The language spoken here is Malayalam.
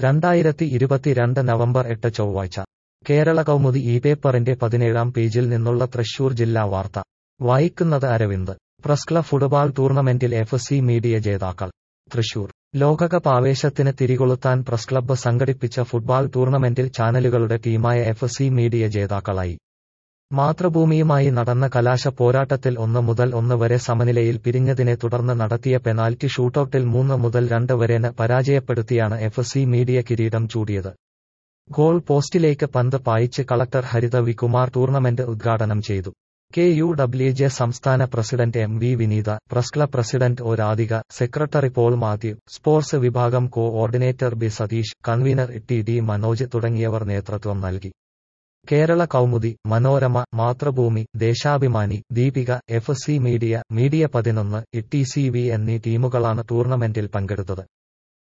രണ്ടായിരത്തി ഇരുപത്തിരണ്ട് നവംബർ എട്ട് ചൊവ്വാഴ്ച കേരള കൗമുദി ഈ പേപ്പറിന്റെ പതിനേഴാം പേജിൽ നിന്നുള്ള തൃശൂർ ജില്ലാ വാർത്ത വായിക്കുന്നത് അരവിന്ദ് പ്രസ് ക്ലബ് ഫുട്ബോൾ ടൂർണമെന്റിൽ എഫ് സി മീഡിയ ജേതാക്കൾ തൃശൂർ ലോകകപ്പ് ആവേശത്തിന് തിരികൊളുത്താൻ പ്രസ് ക്ലബ്ബ് സംഘടിപ്പിച്ച ഫുട്ബോൾ ടൂർണമെന്റിൽ ചാനലുകളുടെ ടീമായ എഫ് സി മീഡിയ ജേതാക്കളായി മാതൃഭൂമിയുമായി നടന്ന കലാശ പോരാട്ടത്തിൽ ഒന്ന് മുതൽ ഒന്ന് വരെ സമനിലയിൽ പിരിഞ്ഞതിനെ തുടർന്ന് നടത്തിയ പെനാൽറ്റി ഷൂട്ടൌട്ടിൽ മൂന്ന് മുതൽ രണ്ട് വരെന് പരാജയപ്പെടുത്തിയാണ് എഫ് സി മീഡിയ കിരീടം ചൂടിയത് ഗോൾ പോസ്റ്റിലേക്ക് പന്ത് പായിച്ച് കളക്ടർ ഹരിത വികുമാർ ടൂർണമെന്റ് ഉദ്ഘാടനം ചെയ്തു കെ യു ഡബ്ല്യു ജെ സംസ്ഥാന president M V Vineetha press club president O Radhika secretary Paul Mathew sports വിഭാഗം coordinator B Satheesh convener T D Manoj തുടങ്ങിയവർ നേതൃത്വം നൽകി Kerala Kaumudi Manorama Mathrubhumi Deshabhimani Deepika F C media media പതിനൊന്ന് ടി സി വി എന്നീ ടീമുകളാണ് ടൂർണമെന്റിൽ പങ്കെടുത്തത്